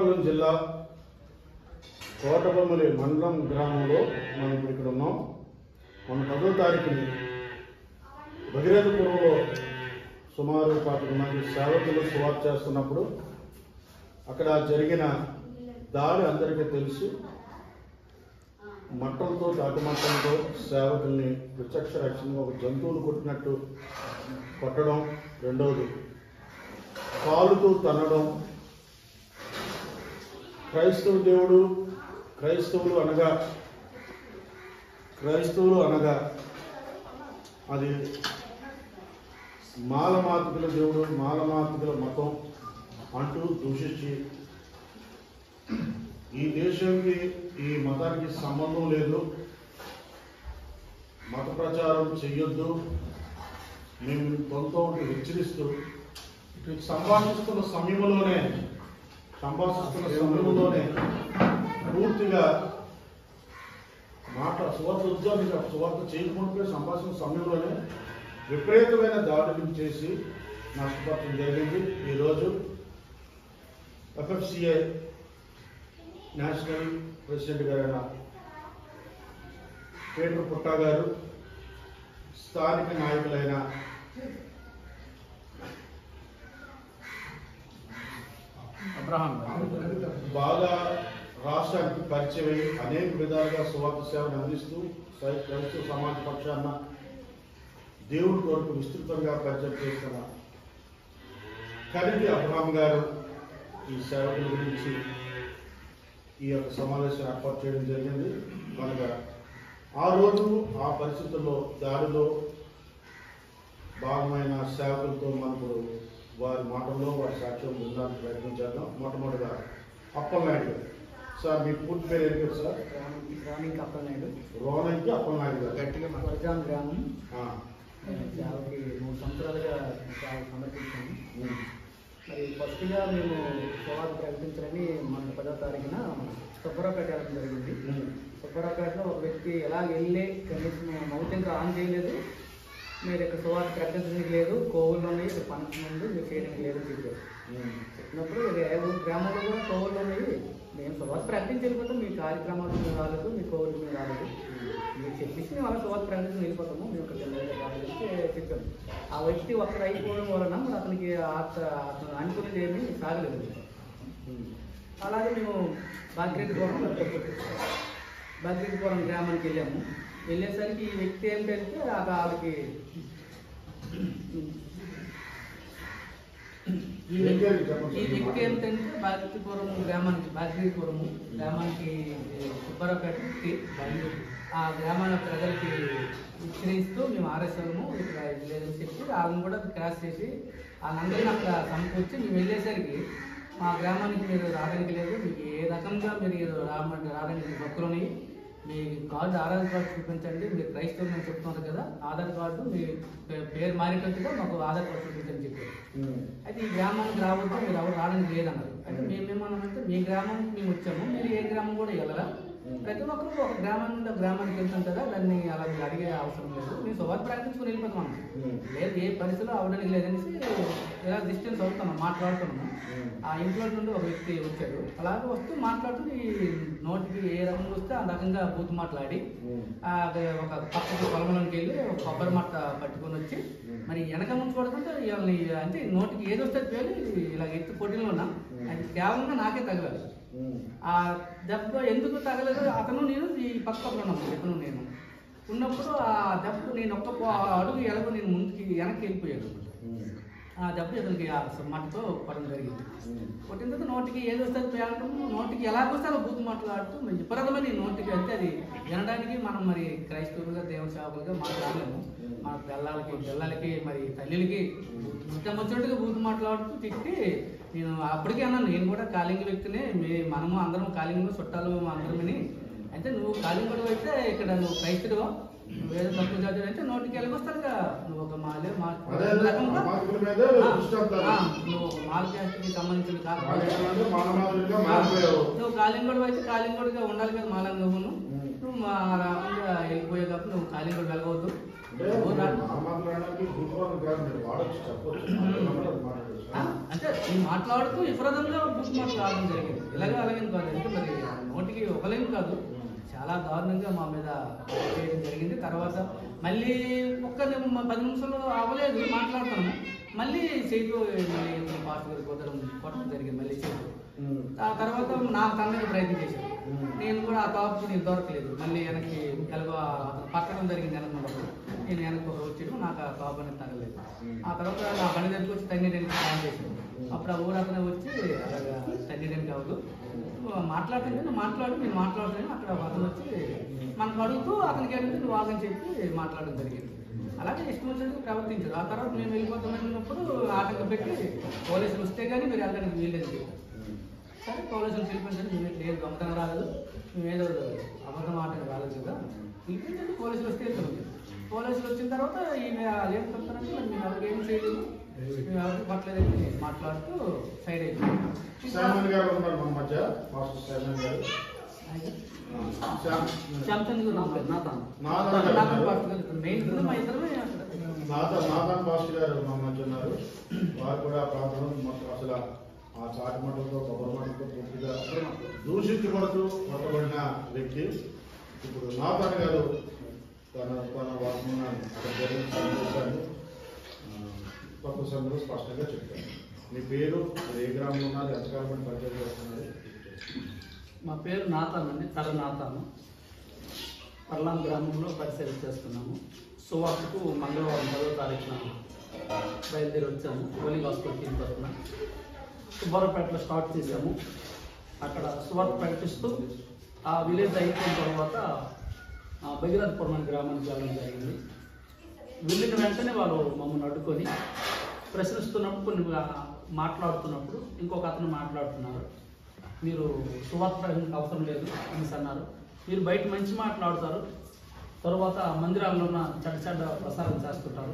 శ్రీకాకుళం జిల్లా కోటబొమ్మలి మండలం గ్రామంలో మనం ఇప్పుడు ఇక్కడ ఉన్నాం మన పదో తారీఖుని భగీరథపురంలో సుమారు పాతిక మంది సేవకులు సువార్త చేస్తున్నప్పుడు అక్కడ జరిగిన దాడి అందరికీ తెలుసు మట్టంతో తాటిమట్టంతో సేవకుల్ని విచక్ష రక్షణగా ఒక జంతువులు కొట్టినట్టు కొట్టడం రెండవది కాలుతో తనడం క్రైస్తవ దేవుడు క్రైస్తవులు అనగా క్రైస్తవులు అనగా అది మాలమాతికుల దేవుడు మాలమాతికుల మతం అంటూ దూషించి ఈ దేశానికి ఈ మతానికి సంబంధం లేదు మత ప్రచారం చెయ్యొద్దు మేము కొంత హెచ్చరిస్తూ ఇటు సంభాషిస్తున్న సమయంలోనే సంభాషిస్తున్న సమయంలోనే పూర్తిగా మాట సువార్త ఉద్యోగం సువార్త చేయకుండా సంభాషణ సమయంలోనే విపరీతమైన దాడులు చేసి నష్టపరచడం జరిగింది ఈరోజు ఎఫ్ఎఫ్సిఐ నేషనల్ ప్రెసిడెంట్ గారైన పీటర్ పుట్టా గారు స్థానిక నాయకులైన అబ్రహాం బాగా రాష్ట్రానికి పరిచయం అయ్యి అనేక విధాలుగా సువార్త సేవను అందిస్తూ క్రై- క్రైస్తవ సమాజ పక్షాన దేవుడి కొరకు విస్తృతంగా పరిచయం చేస్తున్న కరిటి అబ్రహాం గారు ఈ సేవకుల గురించి ఈ యొక్క సమావేశం ఏర్పాటు చేయడం జరిగింది కనుక ఆ రోజు ఆ పరిస్థితుల్లో దాడిలో భాగమైన సేవకులతో మనకు వారి మాటల్లో వారి సాక్ష్యం వినడానికి ప్రయత్నం చేద్దాం మొట్టమొదటిగా అప్పలనాయుడు గారు సార్ మీ పూర్తి పేరు ఏంటి పేరు సార్ గ్రామీణ కప్పలనాయుడు రోనంకి అప్పలనాయుడు గారు గట్టిగా వరజాం గ్రామం ఆ, సేవకి మూడు సంవత్సరాలుగా సేవ సమర్పించాము ఉమ్, మరి ఫస్ట్గా మేము సువార్త ప్రకటించాలని మన పదో తారీఖున సుబ్బరాపేట వెళ్ళడం జరిగింది ఉమ్, సుబ్బరాపేటలో ఒక వ్యక్తి ఎలా వెళ్ళి కనీసం మౌత్ ఇంకా ఆన్ చేయలేదు మీరు ఇక్కడ సువార్త ప్రకటించడానికి లేదు కోవుల్లో ఉన్నాయి ఇక్కడ పంచ ముందు మీరు చేయడానికి లేదు అని చెప్పారు ఉమ్, చెప్పినప్పుడు ఇక ఏ ఊరు గ్రామంలో కూడా కోవులు ఉన్నాయి మేము సువార్త ప్రకటించి వెళ్ళిపోతాం మీ కార్యక్రమాలకు మీరు రాలేదు మీ కోవులకు మీరు రాలేదు మీరు చెప్పేసి మేము అలా సువార్త ప్రకటించి వెళ్ళిపోతాము మేము ఇక్కడ తెలియదు రాలేదు అని చెప్పాము ఆ వ్యక్తి ఒక్కరు అయిపోవడం వలన మరి అతనికి అత- అతను అనుకునేది ఏమీ సాగలేదు ఉమ్, అలాగే మేము బాగ్రెడ్డిపురం బాగ్రెడ్డిపురం గ్రామానికి వెళ్ళాము వెళ్ళేసరికి ఈ వ్యక్తి ఏంటంటే ఆ ఆవిడకి ఈ ఏం వ్యక్తి జరిగింది చెప్పండి ఈ సార్. వ్యక్తి ఏంటంటే బాగ్రిపురం గ్రామానికి బాగ్రిపురము గ్రామానికి సుబ్బారావుపేటకి ఆ గ్రామాల ప్రజలకి విక్రయిస్తూ మేము ఆర్ఎస్ఎల్ము ఇక్కడ ఇది లేదని చెప్పి వాళ్ళని కూడా క్రాస్ చేసి వాళ్ళందరినీ అక్కడ సమకూర్చి మేము వెళ్ళేసరికి మా గ్రామానికి మీరు రావడానికి లేదు మీకు ఏ రకంగా మీరు రావడానికి రావడానికి భక్తులని మీ కార్డు ఆధార్ కార్డు చూపించండి మీరు క్రైస్తవులు అని చెప్తున్నారు కదా ఆధార్ కార్డు మీ పే- పేరు మారేటట్టుగా మాకు ఆధార్ కార్డు చూపించని చెప్పారు ఉమ్, అయితే ఈ గ్రామానికి రావద్దు మీరు ఎవరు రావడానికి లేదన్నారు అయితే మేమేమన్నామంటే మీ గ్రామానికి మేము వచ్చాము మీరు ఏ గ్రామం కూడా వెళ్ళరా ప్రతి ఒక్కరు ఒక గ్రామం నుండి ఒక గ్రామానికి వెళ్తాం కదా దాన్ని అలా మీరు అడిగే అవసరం లేదు మేము సువార్త ప్రకటించుకుని వెళ్ళిపోతాం అన్నాం. ఉమ్, లేదు ఏ పరిస్థితిలో అవడానికి లేదనేసి ఇలా డిస్టెన్స్ అవుతున్నాం మాట్లాడుతున్నాము ఉమ్, ఆ ఇంట్లో నుండి ఒక వ్యక్తి వచ్చాడు అలాగే వస్తూ మాట్లాడుతూ ఈ నోటికి ఏ రకంగా వస్తే ఆ రకంగా బూత్ మాట్లాడి ఉమ్, ఆ, అది ఒక పక్కకి పొలంలోకి వెళ్ళి ఒక కొబ్బరి మట్ట పట్టుకొని వచ్చి మరి వెనక నుంచి కొడుతుంటే వీళ్ళని అంటే నోటికి ఏది వస్తే అది పేలి ఇలా ఎత్తి పొట్టిలో ఉన్నా అది కేవలంగా నాకే తగలేదు ఉమ్, ఆ దెబ్బ ఎందుకు తగలేదు అతను నేను ఈ పక్క పక్కన ఉన్నాము ఇతను నేను ఉన్నప్పుడు ఆ దెబ్బ నేను ఒక్క పో- అడుగు ఎడగ నేను ముందుకి వెనక్కి వెళ్ళిపోయాను ఉమ్, ఆ దెబ్బ ఇతనికి ఆ మట్టతో పడడం జరిగింది ఉమ్, కొట్టిన తర్వాత నోటికి ఏది వస్తే అది పేలటం నోటికి ఎలా వస్తే అలా బూతు మాట్లాడుతూ విపరీతమైన ఈ నోటికి అంటే అది వినడానికి మనం మరి క్రైస్తవులుగా దేవుని సేవకులుగా మాట్లాడలేము మన పిల్లలకి పిల్లలకి మరి తల్లిలకి ఇష్టం వచ్చినట్టుగా బూతు మాట్లాడుతూ తిట్టి నేను అప్పటికే అన్నాను నేను కూడా కాలింగ వ్యక్తినే మీ మనము అందరం కాలింగ చుట్టాలు అందరమని అయితే నువ్వు కాలింగుడు అయితే ఇక్కడ నువ్వు క్రైస్తుడు వేరే తక్కువ జాతి అయితే నోటికి వెళ్ళగొస్తారుగా నువ్వు ఒక మాలే మా అదే అదే, అమాయకుల మీదే దృష్టి పెడతారు. ఆ, నువ్వు ఒక మాల క్యాస్ట్కి సంబంధించిన కాదు వాళ్ళేంటంటే మానవాళిగా మారిపోయావు నువ్వు కాలింగోడు అయితే కాలింగోడుగా ఉండాలి కదా మాలా నువ్వు ఉమ్. నువ్వు మా రాకుండా వెళ్ళిపోయేటప్పుడు నువ్వు కాలింగోడు వెళ్ళవద్దు అంటే నువ్వు రా- మానవాళి భూస్వామి కాదు మీరు వాడచ్చు చెప్పొచ్చు మాట్లాడచ్చు, మాట్లాడచ్చు ఆ, అంటే నేను మాట్లాడుతూ విపరీతంగా బుక్ మాట్లాడడం జరిగింది ఇలాగే అలాగే కాదు అంటే మరి నోటికి ఒకలేం కాదు చాలా దారుణంగా మా మీద చేయడం జరిగింది తర్వాత మళ్ళీ ఒక్క నిమ్- పది నిమిషాలు అవ్వలేదు మాట్లాడుతాను మళ్ళీ చేతిలో మళ్ళీ పాస్ గారి కుదరం కొట్టడం జరిగింది మళ్ళీ చేతిలో ఆ తర్వాత నాకు తనకి ప్రయత్నం చేశాను నేను కూడా ఆ టాప్కి నేను దొరకలేదు మళ్ళీ వెనక్కి ఎలాగో అతను పట్టడం జరిగింది వెనక ఉన్నప్పుడు నేను వెనక్కి ఒక వచ్చేయడం నాకు ఆ టాప్ అనేది తగలేదు ఆ తర్వాత నా పని దగ్గరికి వచ్చి తన్ని నేను ప్లాన్ చేశాను అప్పుడు ఆ ఊరు అతనే వచ్చి అలాగా తన్ని నేను కావద్దు మాట్లాడుతుంటే నువ్వు మాట్లాడు నేను మాట్లాడుతాను అక్కడ ఒక అతను వచ్చి మనకు అడుగుతూ అతనికి ఏంటంటే నువ్వు ఆగని చెప్పి మాట్లాడడం జరిగింది అలాగే ఇష్టం వచ్చినట్టు ప్రవర్తించారు ఆ తర్వాత మేము వెళ్ళిపోతామన్నప్పుడు ఆటంకం పెట్టి పోలీసులు వస్తే కానీ మీరు వెళ్ళడానికి వీల్లేదు చెప్పారు. సరే పోలీసులు పిలిపించండి మేము లేదు దొంగతనం రాలేదు మేము ఏదో అబద్ధం మాట రాలేదు కదా పిలిపించండి పోలీసులు వస్తే వెళ్తాం పోలీసులు వచ్చిన తర్వాత ఈమె ఏం చెప్తారంటే మరి మేము ఎవరికి ఏం చేయలేదు మేము ఎవరికి పట్టలేదని మాట్లాడుతూ సైడ్ అయిపోయింది శామన్ గారు ఉన్నారు మన మధ్య మాస్టర్ శామన్ గారు ఆ, శామ్- శాంసంగ్ నా పేరు నాథన్ నాథన్ గారు నాథన్ ఉన్నారు. పాస్టర్ గారు మెయిన్ కూడా మా ఇద్దరమే అక్కడ నాథన్ నాథన్ పాస్టర్ గారు మా మధ్య ఉన్నారు వారు కూడా ప్రాంతం మొత్తం అసలు ఆ చాటి మఠంతో కొబ్బరి మఠంతో పూర్తిగా దూషించబడుతూ కొట్టబడిన వ్యక్తి ఇప్పుడు నాథన్ గారు తన తన వాక్యాన్ని అక్కడ జరిగిన సన్నివేశాన్ని ఆ, తక్కువ సమయంలో స్పష్టంగా చెప్పారు మీ పేరు మీరు ఏ గ్రామంలో ఉన్నారు ఎంతకాలం బట్టి పరిచయం చేస్తున్నారు మా పేరు నాతాన్ అండి తల నాతాను పర్లాం గ్రామంలో పరిచయం చేస్తున్నాము సువార్తకు మంగళవారం పదో తారీఖున బయలుదేరి వచ్చాము హోలీ హాస్పిటల్ టీం తరఫున సుబ్బారావుపేటలో స్టార్ట్ చేసాము అక్కడ సువార్త ప్రకటిస్తూ ఆ విలేజ్ అయిపోయిన తర్వాత ఆ, భగీరథపురం అనే గ్రామానికి వెళ్ళడం జరిగింది వెళ్ళిన వెంటనే వాళ్ళు మమ్మల్ని అడ్డుకొని ప్రశ్నిస్తున్నప్పుడు కొన్ని ఆ, మాట్లాడుతున్నప్పుడు ఇంకొక అతను మాట్లాడుతున్నారు మీరు సువార్త ప్రకటనకు అవసరం లేదు అనేసి అన్నారు మీరు బయట మంచి మాట్లాడుతారు తర్వాత మందిరాల్లో ఉన్న చెడ్డ చెడ్డ ప్రసారం చేస్తుంటారు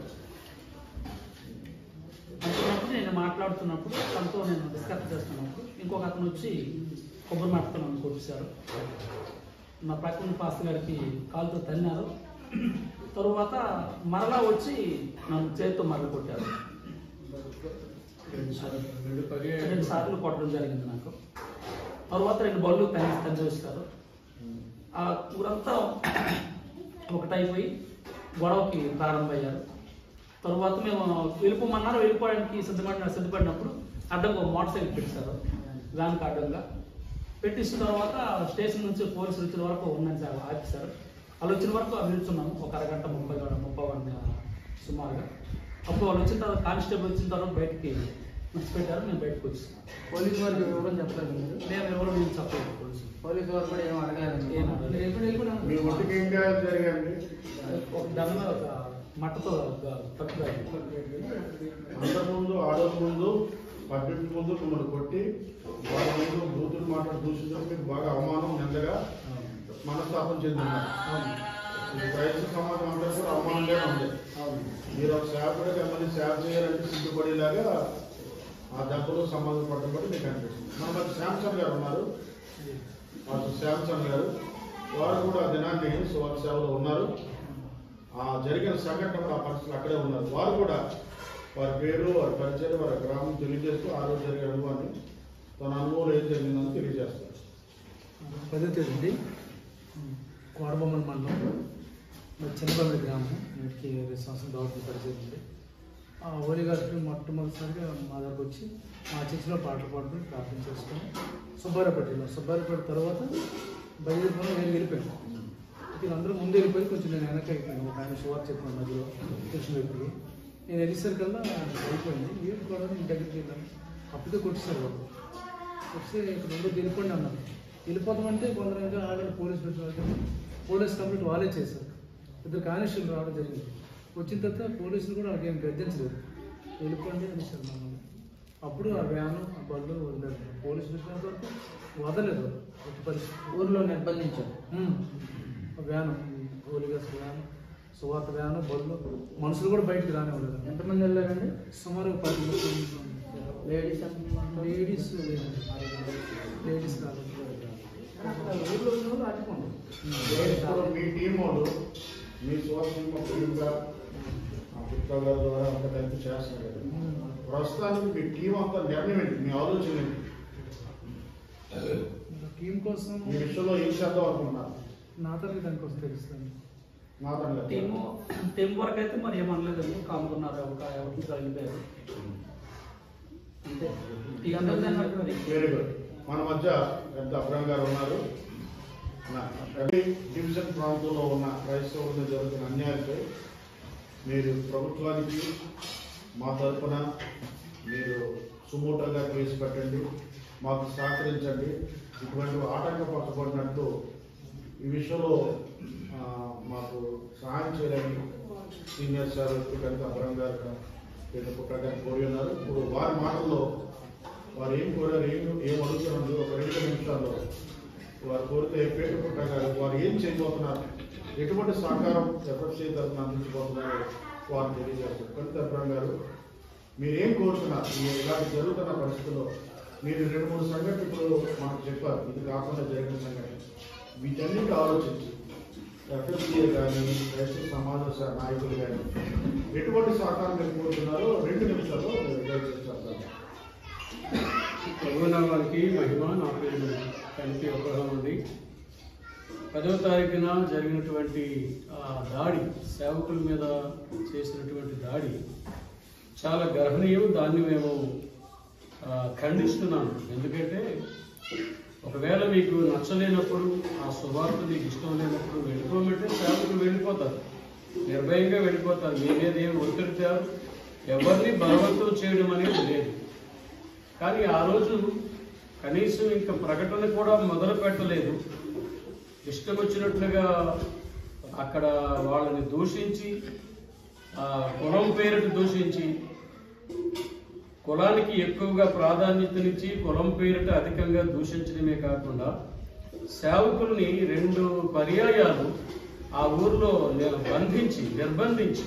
అనుకున్నప్పుడు నేను మాట్లాడుతున్నప్పుడు తనతో నేను డిస్కస్ చేస్తున్నప్పుడు ఇంకొక అతను వచ్చి కొబ్బరి మట్టతో నన్ను కొట్టేశారు నా ప్రక్కన పాస్టర్ గారికి కాలుతో తన్నారు తరువాత మరలా వచ్చి నన్ను చేతితో మరల కొట్టారు రెండు సార్లు కొట్టడం జరిగింది నాకు తర్వాత రెండు బళ్ళు తని తంచేస్తారు ఆ ఊరంతా ఒకటైపోయి గొడవకి ప్రారంభమయ్యారు తరువాత మేము వెళ్ళిపోమన్నారు వెళ్ళిపోవడానికి సిద్ధపడిన సిద్ధపడినప్పుడు అడ్డంగా ఒక మోటార్ సైకిల్ పెట్టారు వ్యాన్కి అడ్డంగా పెట్టించిన తర్వాత స్టేషన్ నుంచి పోలీసులు వచ్చిన వరకు ఉన్నాను సార్ ఆఫీసర్ వాళ్ళు వచ్చిన వరకు అవి నిల్చున్నాము ఒక అరగంట ముప్పై గంట ముప్పై గంట సుమారుగా అప్పుడు వాళ్ళు వచ్చిన తర్వాత కానిస్టేబుల్ వచ్చిన తర్వాత బయటికి విడిచిపెట్టారు మేము బయటకు వచ్చాము పోలీసు వారికి వివరం చెప్పలేదు మీరు మేము ఎవరు మేము చెప్పలేదు పోలీసులు పోలీసు వారు కూడా ఏం అడగాలి ఏం అడగలేదు. మీరు ఎప్పుడు వెళ్ళిపోయినా మీ ఒంటికి ఏం గాయాలు జరిగాయండి ఒక దాని మీద ఒక మట్టతో ఒక తక్కువ అంతకుముందు ఆడోళ్ళ ముందు పబ్లిక్ ముందు మిమ్మల్ని కొట్టి వాళ్ళ ముందు బూతులు మాట్లాడి దూషించడం మీకు బాగా అవమానం నిందగా మనస్తాపం చెందిన్నారు ఈ క్రైస్తవ సమాజం అందరూ కూడా అవమానంగానే ఉంది మీరు ఒక సేవకుడిగా మిమ్మల్ని సేవ చేయాలంటే సిగ్గుపడేలాగా ఆ దెబ్బలు సంబంధం పడడం బట్టి మీకు అనిపిస్తుంది మన మధ్య శాంసన్ గారు ఉన్నారు అటు శాంసన్ గారు వారు కూడా ఆ దినాన్ని సువార్త సేవలో ఉన్నారు ఆ జరిగిన సంఘటన ఆ పరిస్థితులు అక్కడే ఉన్నారు వారు కూడా వారి పేరు వారి పరిచయం వారి గ్రామం తెలియజేస్తూ ఆ రోజు జరిగిన అనుభవాన్ని తన అనుభవం ఏం జరిగిందని తెలియజేస్తారు పదో తేదీ కోడబొమ్మల మండలం మరి చిన్నపల్లి గ్రామం వీటికి ఇరవై సంవత్సరం దోహదం పరిచయం ఉంది ఆ హోలీ గారికి మొట్టమొదటిసారిగా మా దగ్గరకు వచ్చి మా చర్చిలో పాటలు పాడుకుని ప్రార్థన చేసుకొని సుబ్బారపేటలో సుబ్బారపేట తర్వాత బయలుదేరి నేను వెళ్ళిపోయాను వీళ్ళందరూ ముందు వెళ్ళిపోయి కొంచెం నేను వెనక అయిపోయాను ఒక ఆయన సువార్ చెప్పిన మధ్యలో కృష్ణ వ్యక్తులు నేను వెళ్ళేసరికల్లా అయిపోయింది వీళ్ళు కూడా ఇంటి దగ్గరికి వెళ్ళాను అప్పుడే కొట్టేశారు వాళ్ళు వస్తే ఇక్కడ రెండో వెళ్ళిపోండి అన్నారు వెళ్ళిపోతామంటే కొందరు ఇంకా ఆల్రెడీ పోలీస్ పెట్టిన పోలీస్ కంప్లీట్ వాళ్ళే చేశారు ఇద్దరు కానిస్టేబుల్ రావడం జరిగింది వచ్చిన తర్వాత పోలీసులు కూడా వాళ్ళకి ఏం గర్జించలేదు వెళ్ళిపోండి అనేసారు మమ్మల్ని అప్పుడు ఆ వ్యాను ఆ బళ్ళు వదిలేదు పోలీసులు వచ్చినంత వరకు వదలేదు వాళ్ళు. ఎట్టి పరిస్థితి ఊర్లో నిర్బంధించారు ఉమ్. ఆ వ్యాను హోలీగస్ వ్యాను సువార్త వ్యాను బళ్ళు మనుషులు కూడా బయటికి రానివ్వలేదు ఎంతమంది వెళ్ళారండి సుమారు పది మంది లేడీస్ లేడీస్ లేడీస్ కాదు ఊర్లో ఉన్న వాళ్ళు అడ్డుకోండి ఇప్పుడు మీ టీం వాళ్ళు మీ సోషల్ టీం టీమ్గా ఆ పుస్తకాల ద్వారా అంత కలిపి చేస్తున్నారు కదా. ప్రస్తుతానికి మీ టీం అంతా నిర్ణయం ఏంటి మీ ఆలోచన ఏంటి ఇంకా టీం కోసం ఈ విషయంలో ఏం చేద్దాం అనుకుంటున్నారు నాతోనే దానికోసం తెలుస్తాను మాత్రం టీము టీం వరకు అయితే మరి ఏమనలేదండి కాముకున్నారు ఒక ఎవరికి కలిగిపోయారు అంతే టీం అందరిది అన్నట్టు మరి. వెరీ గుడ్ మన మధ్య పెద్ద అబ్రహం గారు ఉన్నారు నా- ప్రతి డివిజన్ ప్రాంతంలో ఉన్న క్రైస్తవుల మీద జరుగుతున్న అన్యాయంపై మీరు ప్రభుత్వానికి మా తరఫున మీరు సుమోటోగా కేసు పెట్టండి మాకు సహకరించండి ఇటువంటి ఆటంకపరచబడినట్టు ఈ విషయంలో ఆ, మాకు సహాయం చేయాలని సీనియర్ సార్ కనుక అబ్రహం గారు పేద పుట్ట గారు కోరి ఉన్నారు ఇప్పుడు వారి మాటల్లో వారు ఏం కోరారు ఏం ఏం అడుగుతున్నారు ఒక రెండు నిమిషాల్లో వారు కోరితే పేట పుట్ట గారు వారు ఏం చేయబోతున్నారు ఎటువంటి సహకారం ఎఫ్ఎఫ్సీ తరఫున అందించబోతున్నారు వారు తెలియజేస్తారు కవిత అబ్రహం గారు మీరు ఏం కోరుతున్నారు మీరు ఇలాంటి జరుగుతున్న పరిస్థితుల్లో మీరు రెండు మూడు సంఘటనలు ఇప్పుడు మాకు చెప్పారు ఇది కాకుండా జరిగిన సంఘటన వీటన్నిటి ఆలోచించి ఎఫ్ఎస్సీఏ కానీ క్రైస్తవ సమాజ స- నాయకులు కానీ ఎటువంటి సహకారం మీరు కోరుతున్నారో రెండు నిమిషాల్లో మీరు దయచేసి చెప్తారు ప్రభునామానికి మహిమ నా పేరు కనిపి అబ్రహం అండి పదవ తారీఖున జరిగినటువంటి ఆ దాడి సేవకుల మీద చేసినటువంటి దాడి చాలా గర్హనీయం దాన్ని మేము ఆ, ఖండిస్తున్నాను ఎందుకంటే ఒకవేళ మీకు నచ్చలేనప్పుడు ఆ సువార్త మీకు ఇష్టం లేనప్పుడు వెళ్ళిపోమంటే సేవకులు వెళ్ళిపోతారు నిర్భయంగా వెళ్ళిపోతారు మీ మీద ఏం ఒత్తిడి తేరు ఎవరిని బలవంతం చేయడం అనేది లేదు కానీ ఆ రోజు కనీసం ఇంకా ప్రకటన కూడా మొదలు పెట్టలేదు ఇష్టం వచ్చినట్లుగా అక్కడ వాళ్ళని దూషించి ఆ కులం పేరుట దూషించి కులానికి ఎక్కువగా ప్రాధాన్యతనిచ్చి కులం పేరిట అధికంగా దూషించడమే కాకుండా సేవకుల్ని రెండు పర్యాయాలు ఆ ఊర్లో ని- బంధించి నిర్బంధించి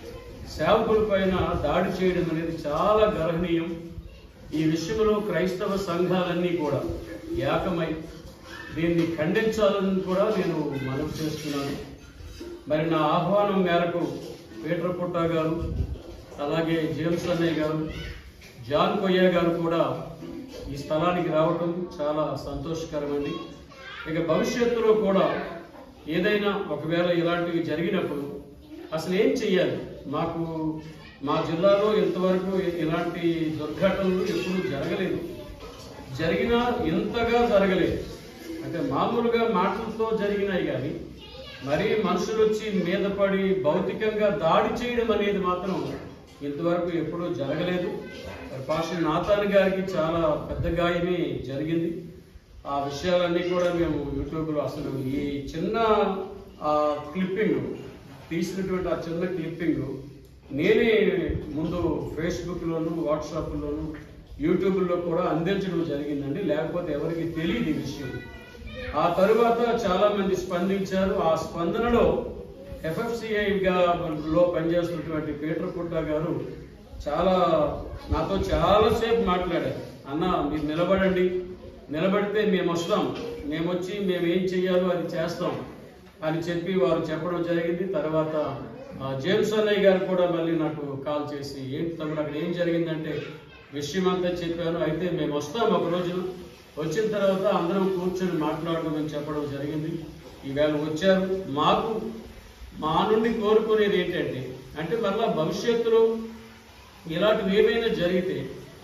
సేవకుల పైన దాడి చేయడం అనేది చాలా గర్హనీయం ఈ విషయంలో క్రైస్తవ సంఘాలన్నీ కూడా ఏకమై దీన్ని ఖండించాలని కూడా నేను మనవి చేస్తున్నాను మరి నా ఆహ్వానం మేరకు పీటర్ పుట్టా గారు అలాగే జేమ్స్ అన్నయ్య గారు జాన్ కొయ్య గారు కూడా ఈ స్థలానికి రావటం చాలా సంతోషకరమండి ఇక భవిష్యత్తులో కూడా ఏదైనా ఒకవేళ ఇలాంటివి జరిగినప్పుడు అసలు ఏం చెయ్యాలి మాకు మా జిల్లాలో ఇంతవరకు ఇలాంటి దుర్ఘటనలు ఎప్పుడూ జరగలేదు జరిగినా ఇంతగా జరగలేదు అంటే మామూలుగా మాటలతో జరిగినాయి కానీ మరీ మనుషులు వచ్చి మీద పడి భౌతికంగా దాడి చేయడం అనేది మాత్రం ఇంతవరకు ఎప్పుడూ జరగలేదు మరి పాస్టర్ నాథాన్ గారికి చాలా పెద్ద గాయమే జరిగింది ఆ విషయాలన్నీ కూడా మేము యూట్యూబ్లో అసలు ఈ చిన్న ఆ క్లిప్పింగ్ తీసినటువంటి ఆ చిన్న క్లిప్పింగ్ నేనే ముందు ఫేస్బుక్లోను వాట్సాప్లోను యూట్యూబ్లో కూడా అందించడం జరిగిందండి లేకపోతే ఎవరికి తెలియదు ఈ విషయం ఆ తరువాత చాలా మంది స్పందించారు ఆ స్పందనలో ఎఫ్ఎఫ్సిఐగా లో పనిచేస్తున్నటువంటి పీటర్ పుట్టా గారు చాలా నాతో చాలాసేపు మాట్లాడారు అన్న మీరు నిలబడండి నిలబడితే మేము వస్తాం మేము వచ్చి మేము ఏం చెయ్యాలో అది చేస్తాం అని చెప్పి వారు చెప్పడం జరిగింది తర్వాత ఆ, జేమ్స్ అన్నయ్య గారు కూడా మళ్ళీ నాకు కాల్ చేసి ఏంటి తమ్ముడు అక్కడ ఏం జరిగిందంటే విషయం అంతా చెప్పాను అయితే మేము వస్తాం ఒక రోజు వచ్చిన తర్వాత అందరం కూర్చొని మాట్లాడదామని చెప్పడం జరిగింది ఈవేళ వచ్చారు మాకు మా నుండి కోరుకునేది ఏంటంటే అంటే మళ్ళా భవిష్యత్తులో ఇలాంటివి ఏమైనా జరిగితే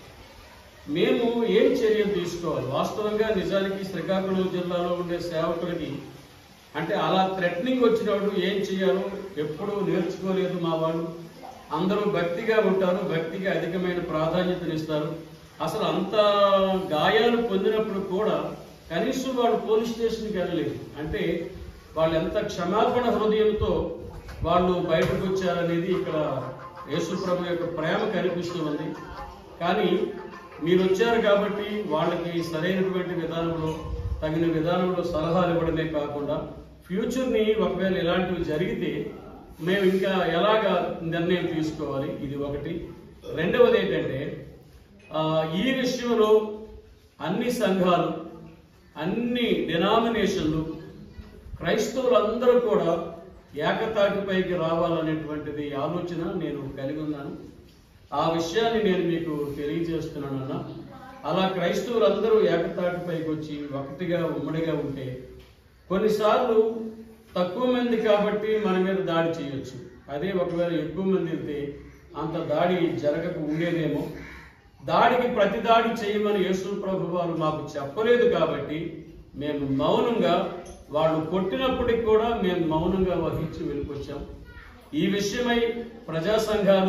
మేము ఏం చర్యలు తీసుకోవాలి వాస్తవంగా నిజానికి శ్రీకాకుళం జిల్లాలో ఉండే సేవకులకి అంటే అలా థ్రెటనింగ్ వచ్చినప్పుడు ఏం చేయాలో ఎప్పుడూ నేర్చుకోలేదు మా వాళ్ళు అందరూ భక్తిగా ఉంటారు భక్తికి అధికమైన ప్రాధాన్యతనిస్తారు అసలు అంత గాయాలు పొందినప్పుడు కూడా కనీసం వాళ్ళు పోలీస్ స్టేషన్కి వెళ్ళలేదు అంటే వాళ్ళు ఎంత క్షమాపణ హృదయంతో వాళ్ళు బయటకు వచ్చారనేది ఇక్కడ యేసుప్రభు యొక్క ప్రేమ కనిపిస్తూ ఉంది కానీ మీరు వచ్చారు కాబట్టి వాళ్ళకి సరైనటువంటి విధానంలో తగిన విధానంలో సలహాలు ఇవ్వడమే కాకుండా ఫ్యూచర్ని ఒకవేళ ఇలాంటివి జరిగితే మేము ఇంకా ఎలాగా నిర్ణయం తీసుకోవాలి ఇది ఒకటి రెండవది ఏంటంటే ఆ, ఈ విషయంలో అన్ని సంఘాలు అన్ని డినామినేషన్లు క్రైస్తవులందరూ కూడా ఏకతాటిపైకి రావాలనేటువంటిది ఆలోచన నేను కలిగి ఉన్నాను ఆ విషయాన్ని నేను మీకు తెలియజేస్తున్నానన్నా అలా క్రైస్తవులందరూ ఏకతాటిపైకి వచ్చి ఒకటిగా ఉమ్మడిగా ఉంటే కొన్నిసార్లు తక్కువ మంది కాబట్టి మన మీద దాడి చేయొచ్చు అదే ఒకవేళ ఎక్కువ మంది వెళ్తే అంత దాడి జరగక ఉండేదేమో దాడికి ప్రతి దాడి చేయమని యేసు ప్రభు వారు మాకు చెప్పలేదు కాబట్టి మేము మౌనంగా వాళ్ళు కొట్టినప్పటికి కూడా మేము మౌనంగా వహించి వెళ్ళిపోచ్చాం ఈ విషయమై ప్రజా సంఘాలు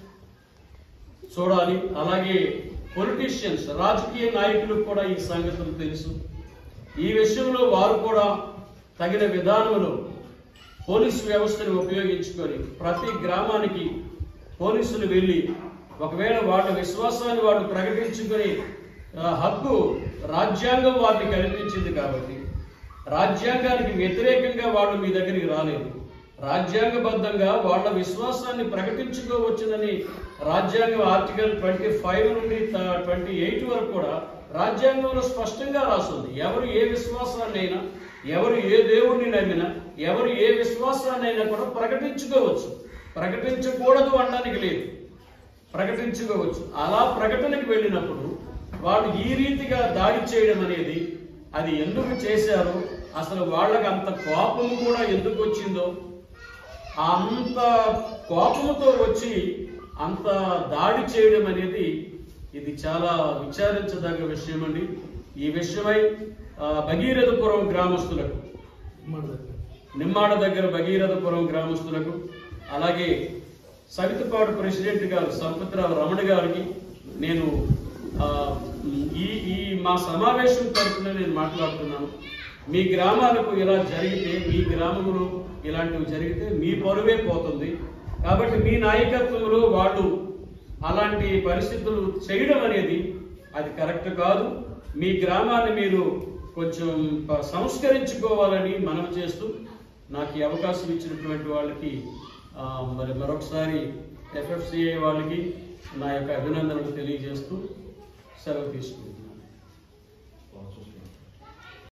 చూడాలి అలాగే పొలిటీషియన్స్ రాజకీయ నాయకులకు కూడా ఈ సంగతులు తెలుసు ఈ విషయంలో వారు కూడా తగిన విధానంలో పోలీస్ వ్యవస్థను ఉపయోగించుకొని ప్రతి గ్రామానికి పోలీసులు వెళ్ళి ఒకవేళ వాళ్ళ విశ్వాసాన్ని వాళ్ళు ప్రకటించుకొని ఆ, హక్కు రాజ్యాంగం వారిని కల్పించింది కాబట్టి రాజ్యాంగానికి వ్యతిరేకంగా వాళ్ళు మీ దగ్గరికి రాలేదు రాజ్యాంగబద్ధంగా వాళ్ళ విశ్వాసాన్ని ప్రకటించుకోవచ్చునని రాజ్యాంగం ఆర్టికల్ ట్వంటీ ఫైవ్ నుండి ట్వంటీ ఎయిట్ వరకు కూడా రాజ్యాంగంలో స్పష్టంగా రాస్తుంది ఎవరు ఏ విశ్వాసాన్నైనా ఎవరు ఏ దేవుణ్ణి నమ్మినా ఎవరు ఏ విశ్వాసాన్నైనా కూడా ప్రకటించుకోవచ్చు ప్రకటించకూడదు అనడానికి లేదు ప్రకటించుకోవచ్చు అలా ప్రకటనకు వెళ్ళినప్పుడు వాళ్ళు ఈ రీతిగా దాడి చేయడం అనేది అది ఎందుకు చేశారో అసలు వాళ్ళకి అంత కోపము కూడా ఎందుకు వచ్చిందో అంత కోపముతో వచ్చి అంత దాడి చేయడం అనేది ఇది చాలా విచారించదగ్గ విషయం అండి ఈ విషయమై ఆ, భగీరథపురం గ్రామస్తులకు మన దగ్గర నిమ్మాడ దగ్గర భగీరథపురం గ్రామస్తులకు అలాగే సవితపాడు ప్రెసిడెంట్ గారు సంపత్రావు రమణ గారికి నేను ఆ, ఈ ఈ మా సమావేశం తరఫున నేను మాట్లాడుతున్నాను మీ గ్రామాలకు ఇలా జరిగితే మీ గ్రామంలో ఇలాంటివి జరిగితే మీ పరువే పోతుంది కాబట్టి మీ నాయకత్వంలో వాళ్ళు అలాంటి పరిస్థితులు చేయడం అనేది అది కరెక్ట్ కాదు మీ గ్రామాన్ని మీరు కొంచెం ప- సంస్కరించుకోవాలని మనం చేస్తూ నాకు ఈ అవకాశం ఇచ్చినటువంటి వాళ్ళకి ఆ, మరి మరొకసారి ఎఫ్ఎఫ్సిఐ వాళ్ళకి నా యొక్క అభినందనలు తెలియజేస్తూ సెలవు తీసుకుంటున్నాను